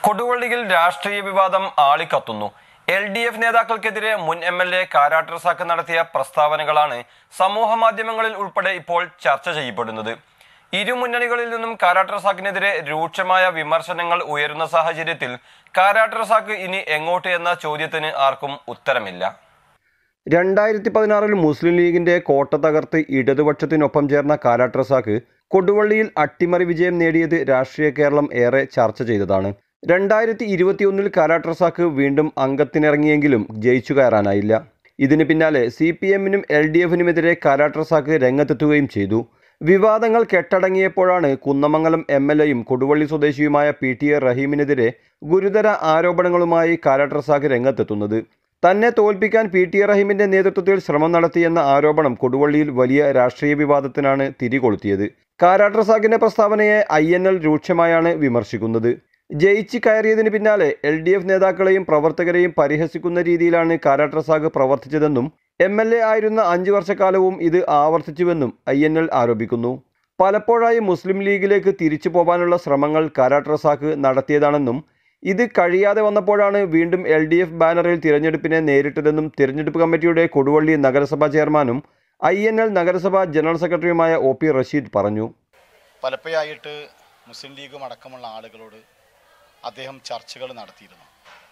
കൊടുവള്ളിയിൽ രാഷ്ട്രീയ വിവാദം ആളിക്കത്തുന്നു എൽ ഡി എഫ് നേതാക്കൾക്കെതിരെ മുൻ M L A Karat Razak നടത്തിയ പ്രസ്താവനകളാണ് സമൂഹ മാധ്യമങ്ങളിൽ ഉൾപ്പെടെ ഇപ്പോൾ ചർച്ച ചെയ്യപ്പെടുന്നത് ഇരു മുന്നണികളിൽ നിന്നും കാരാട്ട് റസാഖിനെതിരെ രൂക്ഷമായ വിമർശനങ്ങൾ ഉയരുന്ന സാഹചര്യത്തിൽ കാരാട്ട് റസാഖ് ഇനി എങ്ങോട്ട് എന്ന ചോദ്യത്തിന് ആർക്കും ഉത്തരമില്ല രണ്ടായിരത്തി പതിനാറിൽ മുസ്ലിം ലീഗിന്റെ കോട്ട തകർത്ത് ഇടതുപക്ഷത്തിനൊപ്പം ചേർന്ന കാരാട്ട് റസാഖ് കൊടുവള്ളിയിൽ അട്ടിമറി വിജയം നേടിയത് രാഷ്ട്രീയ കേരളം ഏറെ ചർച്ച ചെയ്തതാണ് രണ്ടായിരത്തി ഇരുപത്തിയൊന്നിൽ കാരാട്ട് റസാഖ് വീണ്ടും അംഗത്തിനിറങ്ങിയെങ്കിലും ജയിച്ചു കയറാനായില്ല ഇതിന് പിന്നാലെ സി പി എമ്മിനും എൽ ഡി എഫിനുമെതിരെ കാരാട്ട് റസാഖ് രംഗത്തെത്തുകയും ചെയ്തു വിവാദങ്ങൾ കെട്ടടങ്ങിയപ്പോഴാണ് കുന്നമംഗലം എം എൽ എയും കൊടുവള്ളി സ്വദേശിയുമായ പി ടി എ റഹീമിനെതിരെ ഗുരുതര ആരോപണങ്ങളുമായി കാരാട്ട് റസാഖ് രംഗത്തെത്തുന്നത് തന്നെ തോൽപ്പിക്കാൻ പി ടി എ റഹീമിന്റെ നേതൃത്വത്തിൽ ശ്രമം നടത്തിയെന്ന ആരോപണം കൊടുവള്ളിയിൽ വലിയ രാഷ്ട്രീയ വിവാദത്തിനാണ് തിരികൊളുത്തിയത് കാരാട്ട് റസാഖിന്റെ പ്രസ്താവനയെ ഐ എൻ എൽ രൂക്ഷമായാണ് വിമർശിക്കുന്നത് ജയിച്ച് കയറിയതിന് പിന്നാലെ എൽ ഡി എഫ് നേതാക്കളെയും പ്രവർത്തകരെയും പരിഹസിക്കുന്ന രീതിയിലാണ് കാരാട്ട് റസാഖ് പ്രവർത്തിച്ചതെന്നും എം എൽ എ ആയിരുന്ന അഞ്ചു വർഷക്കാലവും ഇത് ആവർത്തിച്ചുവെന്നും ഐ എൻ എൽ ആരോപിക്കുന്നു പലപ്പോഴായി മുസ്ലിം ലീഗിലേക്ക് തിരിച്ചു പോകാനുള്ള ശ്രമങ്ങൾ കാരാട്ട് റസാഖ് നടത്തിയതാണെന്നും ഇത് കഴിയാതെ വന്നപ്പോഴാണ് വീണ്ടും എൽ ഡി എഫ് ബാനറിൽ തിരഞ്ഞെടുപ്പിനെ നേരിട്ടതെന്നും തിരഞ്ഞെടുപ്പ് കമ്മിറ്റിയുടെ കൊടുവള്ളി നഗരസഭാ ചെയർമാനും ഐ എൻ എൽ നഗരസഭാ ജനറൽ സെക്രട്ടറിയുമായ ഒ പി റഷീദ് പറഞ്ഞു പലപ്പോഴായിട്ട് മുസ്ലിം ലീഗും അടക്കമുള്ള ആളുകളോട് അദ്ദേഹം ചർച്ചകൾ നടത്തിയിരുന്നു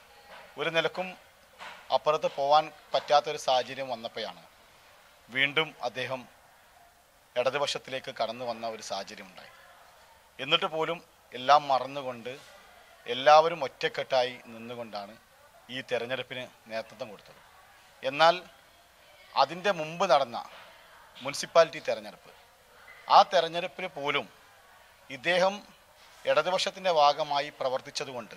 ഒരു നിലക്കും അപ്പുറത്ത് പോകാൻ പറ്റാത്തൊരു സാഹചര്യം വന്നപ്പോഴാണ് വീണ്ടും അദ്ദേഹം ഇടതുപക്ഷത്തിലേക്ക് കടന്നു വന്ന ഒരു സാഹചര്യം ഉണ്ടായി എന്നിട്ട് പോലും എല്ലാം മറന്നുകൊണ്ട് എല്ലാവരും ഒറ്റക്കെട്ടായി നിന്നുകൊണ്ടാണ് ഈ തെരഞ്ഞെടുപ്പിന് നേതൃത്വം കൊടുത്തത് എന്നാൽ അതിൻ്റെ മുമ്പ് നടന്ന മുനിസിപ്പാലിറ്റി തെരഞ്ഞെടുപ്പ് ആ തെരഞ്ഞെടുപ്പിൽ പോലും ഇദ്ദേഹം ഇടതുപക്ഷത്തിൻ്റെ ഭാഗമായി പ്രവർത്തിച്ചതുകൊണ്ട്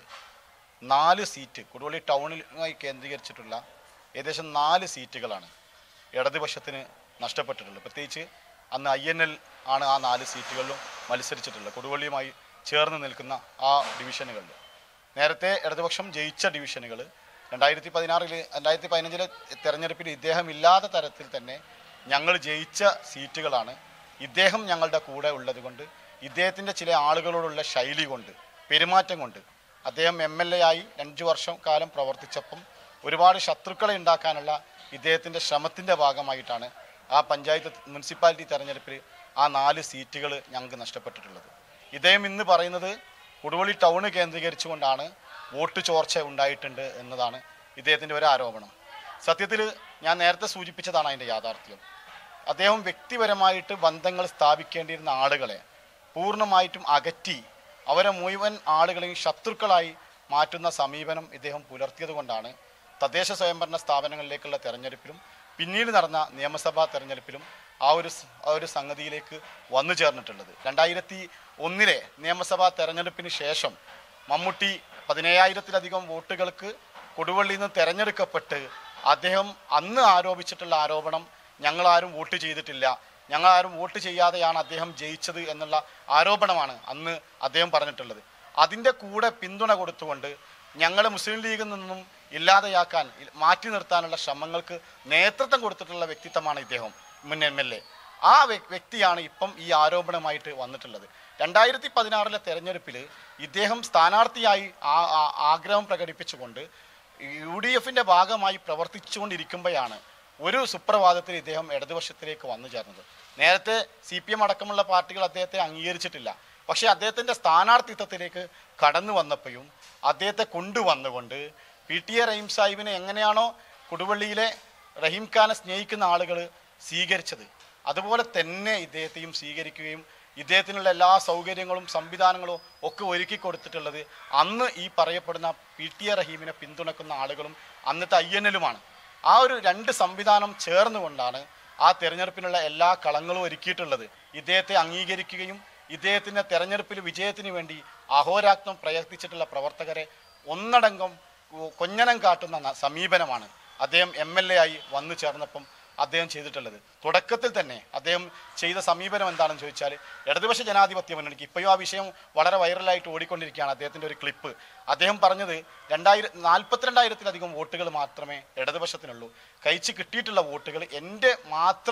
നാല് സീറ്റ് കൊടുവള്ളി ടൗണിലുമായി കേന്ദ്രീകരിച്ചിട്ടുള്ള ഏകദേശം നാല് സീറ്റുകളാണ് ഇടതുപക്ഷത്തിന് നഷ്ടപ്പെട്ടിട്ടുള്ളത് പ്രത്യേകിച്ച് അന്ന് ഐ എൻ എൽ ആണ് ആ നാല് സീറ്റുകളിലും മത്സരിച്ചിട്ടുള്ളത് കൊടുവള്ളിയുമായി ചേർന്ന് നിൽക്കുന്ന ആ ഡിവിഷനുകളിൽ നേരത്തെ ഇടതുപക്ഷം ജയിച്ച ഡിവിഷനുകൾ രണ്ടായിരത്തി പതിനാറിൽ രണ്ടായിരത്തി പതിനഞ്ചിലെ തെരഞ്ഞെടുപ്പിൽ ഇദ്ദേഹം ഇല്ലാത്ത തരത്തിൽ തന്നെ ഞങ്ങൾ ജയിച്ച സീറ്റുകളാണ് ഇദ്ദേഹം ഞങ്ങളുടെ കൂടെ ഉള്ളത് കൊണ്ട് ഇദ്ദേഹത്തിൻ്റെ ചില ആളുകളോടുള്ള ശൈലി കൊണ്ട് പെരുമാറ്റം കൊണ്ട് അദ്ദേഹം എം എൽ എ ആയി അഞ്ച് വർഷം കാലം പ്രവർത്തിച്ചപ്പം ഒരുപാട് ശത്രുക്കളെ ഉണ്ടാക്കാനുള്ള ഇദ്ദേഹത്തിൻ്റെ ശ്രമത്തിൻ്റെ ഭാഗമായിട്ടാണ് ആ പഞ്ചായത്ത് മുനിസിപ്പാലിറ്റി തെരഞ്ഞെടുപ്പിൽ ആ നാല് സീറ്റുകൾ ഞങ്ങൾക്ക് നഷ്ടപ്പെട്ടിട്ടുള്ളത് ഇദ്ദേഹം ഇന്ന് പറയുന്നത് കൊടുവള്ളി ടൗണ് കേന്ദ്രീകരിച്ചുകൊണ്ടാണ് വോട്ട് ചോർച്ച ഉണ്ടായിട്ടുണ്ട് എന്നതാണ് ഇദ്ദേഹത്തിൻ്റെ ഒരു ആരോപണം സത്യത്തിൽ ഞാൻ നേരത്തെ സൂചിപ്പിച്ചതാണ് അതിൻ്റെ യാഥാർത്ഥ്യം അദ്ദേഹം വ്യക്തിപരമായിട്ട് ബന്ധങ്ങൾ സ്ഥാപിക്കേണ്ടിയിരുന്ന ആളുകളെ പൂർണ്ണമായിട്ടും അകറ്റി അവരെ മുഴുവൻ ആളുകളെയും ശത്രുക്കളായി മാറ്റുന്ന സമീപനം ഇദ്ദേഹം പുലർത്തിയത് കൊണ്ടാണ് തദ്ദേശ സ്വയംഭരണ സ്ഥാപനങ്ങളിലേക്കുള്ള തെരഞ്ഞെടുപ്പിലും പിന്നീട് നടന്ന നിയമസഭാ തെരഞ്ഞെടുപ്പിലും ആ ഒരു സ്- ആ ഒരു സംഗതിയിലേക്ക് വന്നു ചേർന്നിട്ടുള്ളത് രണ്ടായിരത്തി ഒന്നിലെ നിയമസഭാ തെരഞ്ഞെടുപ്പിന് ശേഷം മമ്മൂട്ടി പതിനേഴായിരത്തിലധികം വോട്ടുകൾക്ക് കൊടുവള്ളിയിൽ നിന്ന് തെരഞ്ഞെടുക്കപ്പെട്ട് അദ്ദേഹം അന്ന് ആരോപിച്ചിട്ടുള്ള ആരോപണം ഞങ്ങളാരും വോട്ട് ചെയ്തിട്ടില്ല ഞങ്ങളാരും വോട്ട് ചെയ്യാതെയാണ് അദ്ദേഹം ജയിച്ചത് എന്നുള്ള ആരോപണമാണ് അന്ന് അദ്ദേഹം പറഞ്ഞിട്ടുള്ളത് അതിൻ്റെ കൂടെ പിന്തുണ കൊടുത്തുകൊണ്ട് ഞങ്ങൾ മുസ്ലിം ലീഗിൽ നിന്നും ഇല്ലാതെയാക്കാൻ ഇ- മാറ്റി നിർത്താനുള്ള ശ്രമങ്ങൾക്ക് നേതൃത്വം കൊടുത്തിട്ടുള്ള വ്യക്തിത്വമാണ് ഇദ്ദേഹം മുൻ എം എൽ എ ആ വ്യ- വ്യക്തിയാണ് ഇപ്പം ഈ ആരോപണമായിട്ട് വന്നിട്ടുള്ളത് രണ്ടായിരത്തി പതിനാറിലെ തെരഞ്ഞെടുപ്പിൽ ഇദ്ദേഹം സ്ഥാനാർത്ഥിയായി ആ- ആ- ആഗ്രഹം പ്രകടിപ്പിച്ചുകൊണ്ട് യു ഡി എഫിന്റെ ഭാഗമായി പ്രവർത്തിച്ചുകൊണ്ടിരിക്കുമ്പോഴാണ് ഒരു സുപ്രഭാതത്തിൽ ഇദ്ദേഹം ഇടതുപക്ഷത്തിലേക്ക് വന്നു ചേർന്നത് നേരത്തെ സി പി എം അടക്കമുള്ള പാർട്ടികൾ അദ്ദേഹത്തെ അംഗീകരിച്ചിട്ടില്ല പക്ഷേ അദ്ദേഹത്തിന്റെ സ്ഥാനാർത്ഥിത്വത്തിലേക്ക് കടന്നു വന്നപ്പോഴും അദ്ദേഹത്തെ കൊണ്ടുവന്നുകൊണ്ട് പി ടി എ റഹീം സാഹിബിനെ എങ്ങനെയാണോ കൊടുവള്ളിയിലെ റഹീം ഖാനെ സ്നേഹിക്കുന്ന ആളുകൾ സ്വീകരിച്ചത് അതുപോലെ തന്നെ ഇദ്ദേഹത്തെയും സ്വീകരിക്കുകയും ഇദ്ദേഹത്തിനുള്ള എല്ലാ സൗകര്യങ്ങളും സംവിധാനങ്ങളും ഒക്കെ ഒരുക്കി കൊടുത്തിട്ടുള്ളത് അന്ന് ഈ പറയപ്പെടുന്ന പി ടി എ റഹീമിനെ പിന്തുണക്കുന്ന ആളുകളും അന്നത്തെ ഐ എൻ എല്ലുമാണ് ആ ഒരു രണ്ട് സംവിധാനം ചേർന്നുകൊണ്ടാണ് ആ തെരഞ്ഞെടുപ്പിനുള്ള എല്ലാ കളങ്ങളും ഒരുക്കിയിട്ടുള്ളത് ഇദ്ദേഹത്തെ അംഗീകരിക്കുകയും ഇദ്ദേഹത്തിന്റെ തെരഞ്ഞെടുപ്പിൽ വിജയത്തിന് വേണ്ടി അഹോരാത്രം പ്രയത്നിച്ചിട്ടുള്ള പ്രവർത്തകരെ ഒന്നടങ്കം ഉ- കൊഞ്ഞനം കാട്ടുന്ന ന- സമീപനമാണ് അദ്ദേഹം എം എൽ എ ആയി വന്നു ചേർന്നപ്പം അദ്ദേഹം ചെയ്തിട്ടുള്ളത് തുടക്കത്തിൽ തന്നെ അദ്ദേഹം ചെയ്ത സമീപനം എന്താണെന്ന് ചോദിച്ചാൽ ഇടതുപക്ഷ ജനാധിപത്യ മുന്നണിക്ക് ഇപ്പോഴും ആ വിഷയം വളരെ വൈറലായിട്ട് ഓടിക്കൊണ്ടിരിക്കുകയാണ് അദ്ദേഹത്തിൻ്റെ ഒരു ക്ലിപ്പ് അദ്ദേഹം പറഞ്ഞത് രണ്ടായിരം നാൽപ്പത്തിരണ്ടായിരത്തിലധികം വോട്ടുകൾ മാത്രമേ ഇടതുപക്ഷത്തിനുള്ളൂ കഴിച്ച് കിട്ടിയിട്ടുള്ള വോട്ടുകൾ എൻ്റെ മാത്രം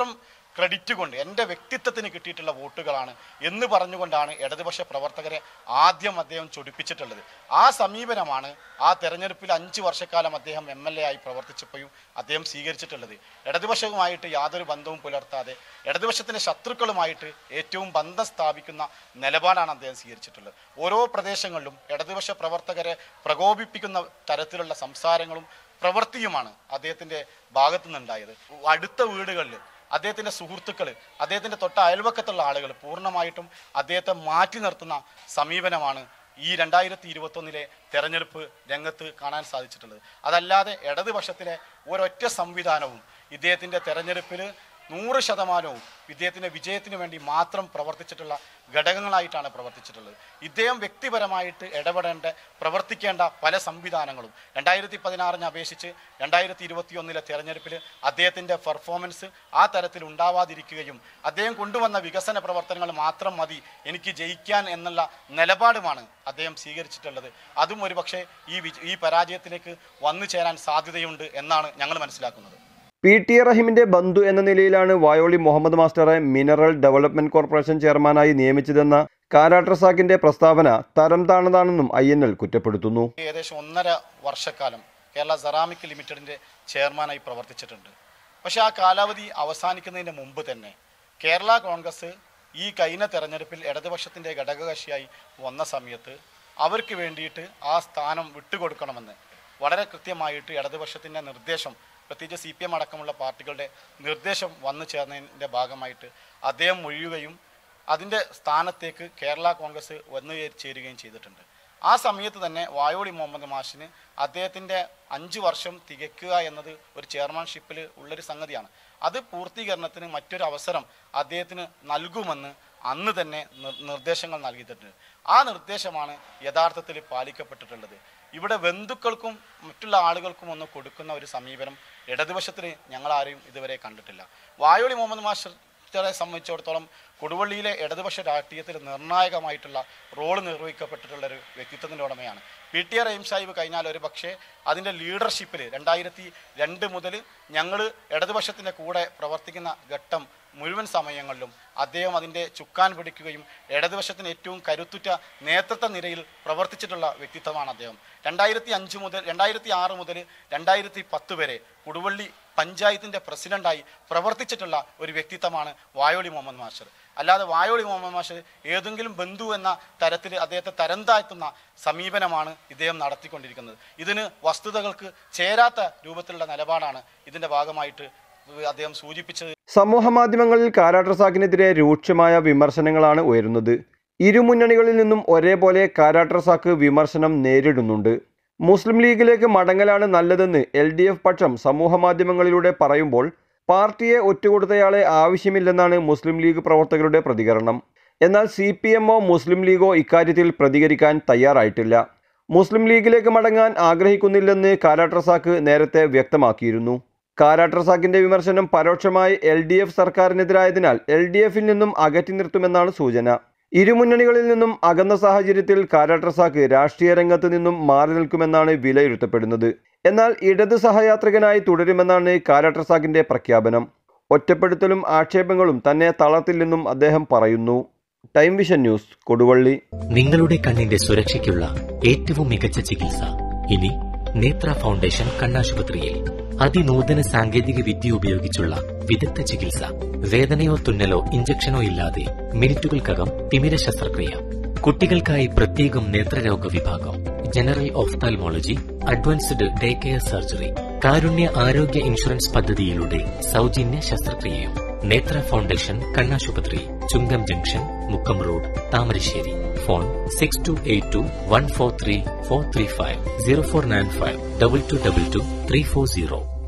ക്രെഡിറ്റ് കൊണ്ട് എൻ്റെ വ്യക്തിത്വത്തിന് കിട്ടിയിട്ടുള്ള വോട്ടുകളാണ് എന്ന് പറഞ്ഞുകൊണ്ടാണ് ഇടതുപക്ഷ പ്രവർത്തകരെ ആദ്യം അദ്ദേഹം ചൊടിപ്പിച്ചിട്ടുള്ളത് ആ സമീപനമാണ് ആ തെരഞ്ഞെടുപ്പിൽ അഞ്ച് വർഷക്കാലം അദ്ദേഹം എം എൽ എ ആയി പ്രവർത്തിച്ചപ്പോഴും അദ്ദേഹം സ്വീകരിച്ചിട്ടുള്ളത് ഇടതുപക്ഷവുമായിട്ട് യാതൊരു ബന്ധവും പുലർത്താതെ ഇടതുപക്ഷത്തിൻ്റെ ശത്രുക്കളുമായിട്ട് ഏറ്റവും ബന്ധം സ്ഥാപിക്കുന്ന നിലപാടാണ് അദ്ദേഹം സ്വീകരിച്ചിട്ടുള്ളത് ഓരോ പ്രദേശങ്ങളിലും ഇടതുപക്ഷ പ്രവർത്തകരെ പ്രകോപിപ്പിക്കുന്ന തരത്തിലുള്ള സംസാരങ്ങളും പ്രവൃത്തിയുമാണ് അദ്ദേഹത്തിൻ്റെ ഭാഗത്തു നിന്നുണ്ടായത് അടുത്ത വീടുകളിൽ അദ്ദേഹത്തിന്റെ സുഹൃത്തുക്കൾ അദ്ദേഹത്തിന്റെ തൊട്ട അയൽവക്കത്തുള്ള ആളുകൾ പൂർണ്ണമായിട്ടും അദ്ദേഹത്തെ മാറ്റി നിർത്തുന്ന സമീപനമാണ് ഈ രണ്ടായിരത്തി ഇരുപത്തൊന്നിലെ തെരഞ്ഞെടുപ്പ് രംഗത്ത് കാണാൻ സാധിച്ചിട്ടുള്ളത് അതല്ലാതെ ഇടതുപക്ഷത്തിലെ ഒരൊറ്റ സംവിധാനവും ഇദ്ദേഹത്തിന്റെ തെരഞ്ഞെടുപ്പിൽ നൂറ് ശതമാനവും ഇദ്ദേഹത്തിന്റെ വിജയത്തിന് വേണ്ടി മാത്രം പ്രവർത്തിച്ചിട്ടുള്ള ഘടകങ്ങളായിട്ടാണ് പ്രവർത്തിച്ചിട്ടുള്ളത് ഇദ്ദേഹം വ്യക്തിപരമായിട്ട് ഇടപെടേണ്ട പ്രവർത്തിക്കേണ്ട പല സംവിധാനങ്ങളും രണ്ടായിരത്തി പതിനാറിനെ അപേക്ഷിച്ച് രണ്ടായിരത്തി ഇരുപത്തി ഒന്നിലെ തെരഞ്ഞെടുപ്പിൽ അദ്ദേഹത്തിന്റെ പെർഫോമൻസ് ആ തരത്തിൽ ഉണ്ടാവാതിരിക്കുകയും അദ്ദേഹം കൊണ്ടുവന്ന വികസന പ്രവർത്തനങ്ങൾ മാത്രം മതി എനിക്ക് ജയിക്കാൻ എന്നുള്ള നിലപാടുമാണ് അദ്ദേഹം സ്വീകരിച്ചിട്ടുള്ളത് അതും ഒരുപക്ഷെ ഈ വിജ- ഈ പരാജയത്തിലേക്ക് വന്നു ചേരാൻ സാധ്യതയുണ്ട് എന്നാണ് ഞങ്ങൾ മനസ്സിലാക്കുന്നത് പി ടി എ റഹീമിന്റെ ബന്ധു എന്ന നിലയിലാണ് വായോളി മുഹമ്മദ് മാസ്റ്ററെ മിനറൽ ഡെവലപ്മെന്റ് കോർപ്പറേഷൻ ചെയർമാനായി നിയമിച്ചതെന്ന കാരാട്രസാക്കിന്റെ പ്രസ്താവന തരം താണതാണെന്നും ഐ എൻ എൽ കുറ്റപ്പെടുത്തുന്നു ഏകദേശം ഒന്നര വർഷക്കാലം കേരള സെറാമിക് ലിമിറ്റഡിന്റെ ചെയർമാനായി പ്രവർത്തിച്ചിട്ടുണ്ട് പക്ഷേ ആ കാലാവധി അവസാനിക്കുന്നതിന് മുമ്പ് തന്നെ കേരള കോൺഗ്രസ് ഈ കഴിഞ്ഞ തെരഞ്ഞെടുപ്പിൽ ഇടതുപക്ഷത്തിന്റെ ഘടകകക്ഷിയായി വന്ന സമയത്ത് അവർക്ക് വേണ്ടിയിട്ട് ആ സ്ഥാനം വിട്ടുകൊടുക്കണമെന്ന് വളരെ കൃത്യമായിട്ട് ഇടതുപക്ഷത്തിന്റെ നിർദ്ദേശം പ്രത്യേകിച്ച് സി പി എം അടക്കമുള്ള പാർട്ടികളുടെ നിർദ്ദേശം വന്നു ചേർന്നതിൻ്റെ ഭാഗമായിട്ട് അദ്ദേഹം ഒഴിയുകയും അതിൻ്റെ സ്ഥാനത്തേക്ക് കേരള കോൺഗ്രസ് വന്നു ചേരുകയും ചെയ്തിട്ടുണ്ട് ആ സമയത്ത് തന്നെ വായോളി മുഹമ്മദ് മാഷിന് അദ്ദേഹത്തിൻ്റെ അഞ്ച് വർഷം തികയ്ക്കുക എന്നത് ഒരു ചെയർമാൻഷിപ്പിൽ ഉള്ളൊരു സംഗതിയാണ് അത് പൂർത്തീകരണത്തിന് മറ്റൊരു അവസരം അദ്ദേഹത്തിന് നൽകുമെന്ന് അന്ന് തന്നെ നിർ- നിർദ്ദേശങ്ങൾ നൽകിയിട്ടുണ്ട് ആ നിർദ്ദേശമാണ് യഥാർത്ഥത്തിൽ പാലിക്കപ്പെട്ടിട്ടുള്ളത് ഇവിടെ ബന്ധുക്കൾക്കും മറ്റുള്ള ആളുകൾക്കും ഒന്ന് കൊടുക്കുന്ന ഒരു സമീപനം ഇടതുപക്ഷത്തിന് ഞങ്ങൾ ആരെയും ഇതുവരെ കണ്ടിട്ടില്ല വായോളി മുഹമ്മദ് മാസ്റ്റർ െ സംബന്ധിച്ചിടത്തോളം കൊടുവള്ളിയിലെ ഇടതുപക്ഷ രാഷ്ട്രീയത്തിൽ നിർണായകമായിട്ടുള്ള റോള് നിർവഹിക്കപ്പെട്ടിട്ടുള്ള ഒരു വ്യക്തിത്വത്തിൻ്റെ ഉടമയാണ് P T R M Sahib കഴിഞ്ഞാൽ ഒരു പക്ഷേ അതിൻ്റെ ലീഡർഷിപ്പിൽ രണ്ടായിരത്തി രണ്ട് മുതൽ ഞങ്ങൾ ഇടതുപക്ഷത്തിൻ്റെ കൂടെ പ്രവർത്തിക്കുന്ന ഘട്ടം മുഴുവൻ സമയങ്ങളിലും അദ്ദേഹം അതിൻ്റെ ചുക്കാൻ പിടിക്കുകയും ഇടതുപക്ഷത്തിന് ഏറ്റവും കരുത്തുറ്റ നേതൃത്വ നിരയിൽ പ്രവർത്തിച്ചിട്ടുള്ള വ്യക്തിത്വമാണ് അദ്ദേഹം രണ്ടായിരത്തി അഞ്ച് മുതൽ രണ്ടായിരത്തി ആറ് മുതൽ രണ്ടായിരത്തി പത്ത് വരെ കൊടുവള്ളി പഞ്ചായത്തിൻ്റെ പ്രസിഡന്റായി പ്രവർത്തിച്ചിട്ടുള്ള ഒരു വ്യക്തിത്വമാണ് വായോളി മുഹമ്മദ് മാസ്റ്റർ അല്ലാതെ വായോളി മുഹമ്മദ് മാസ്റ്റർ ഏതെങ്കിലും ബന്ധു എന്ന തരത്തിൽ അദ്ദേഹത്തെ തരം താഴ്ത്തുന്ന സമീപനമാണ് ഇദ്ദേഹം നടത്തിക്കൊണ്ടിരിക്കുന്നത് ഇതിന് വസ്തുതകൾക്ക് ചേരാത്ത രൂപത്തിലുള്ള നിലപാടാണ് ഇതിൻ്റെ ഭാഗമായിട്ട് അദ്ദേഹം സൂചിപ്പിച്ചത് സമൂഹ മാധ്യമങ്ങളിൽ കാരാട്രസാക്കിനെതിരെ രൂക്ഷമായ വിമർശനങ്ങളാണ് ഉയരുന്നത് ഇരു മുന്നണികളിൽ നിന്നും ഒരേപോലെ കാരാട്രസാക്ക് വിമർശനം നേരിടുന്നുണ്ട് മുസ്ലിം ലീഗിലേക്ക് മടങ്ങലാണ് നല്ലതെന്ന് എൽ ഡി എഫ് പക്ഷം സമൂഹ മാധ്യമങ്ങളിലൂടെ പറയുമ്പോൾ പാർട്ടിയെ ഒറ്റുകൊടുത്തയാളെ ആവശ്യമില്ലെന്നാണ് മുസ്ലിം ലീഗ് പ്രവർത്തകരുടെ പ്രതികരണം എന്നാൽ സി പി എമ്മോ മുസ്ലിം ലീഗോ ഇക്കാര്യത്തിൽ പ്രതികരിക്കാൻ തയ്യാറായിട്ടില്ല മുസ്ലിം ലീഗിലേക്ക് മടങ്ങാൻ ആഗ്രഹിക്കുന്നില്ലെന്ന് കാരാട്രസാക്ക് നേരത്തെ വ്യക്തമാക്കിയിരുന്നു കാരാട്രസാക്കിന്റെ വിമർശനം പരോക്ഷമായി എൽ ഡി എഫ് സർക്കാരിനെതിരായതിനാൽ എൽ ഡി എഫിൽ നിന്നും അകറ്റി നിർത്തുമെന്നാണ് സൂചന ഇരുമുന്നണികളിൽ നിന്നും അകന്ന സാഹചര്യത്തിൽ കാരാട്രസാക്ക് രാഷ്ട്രീയ രംഗത്ത് നിന്നും മാറി നിൽക്കുമെന്നാണ് വിലയിരുത്തപ്പെടുന്നത് എന്നാൽ ഇടത് സഹയാത്രികനായി തുടരുമെന്നാണ് കാരാട്രസാക്കിന്റെ പ്രഖ്യാപനം ഒറ്റപ്പെടുത്തലും ആക്ഷേപങ്ങളും തന്നെ തളർത്തില്ലെന്നും അദ്ദേഹം പറയുന്നു ടൈം വിഷൻ ന്യൂസ് കൊടുവള്ളി നിങ്ങളുടെ കണ്ണിന്റെ സുരക്ഷയ്ക്കുള്ള ഏറ്റവും മികച്ച ചികിത്സ ഇനി നേത്ര ഫൗണ്ടേഷൻ കണ്ണാശുപത്രിയിൽ അതിനൂതന സാങ്കേതിക വിദ്യ ഉപയോഗിച്ചുള്ള വിദഗ്ധ ചികിത്സ വേദനയോ തുന്നലോ ഇഞ്ചക്ഷനോ ഇല്ലാതെ മിനിറ്റുകൾക്കകം തിമിര ശസ്ത്രക്രിയ കുട്ടികൾക്കായി പ്രത്യേകം നേത്രരോഗ വിഭാഗം general ophthalmology advanced day care surgery Karunya Arogya insurance പദ്ധതിയിലൂടെ സൗജന്യ ശസ്ത്രക്രിയയും നേത്ര ഫൗണ്ടേഷൻ കണ്ണാശുപത്രി Chungam junction Mukkam road Thamarassery phone six two eight two one four three four three five zero four nine five double two double two three four zero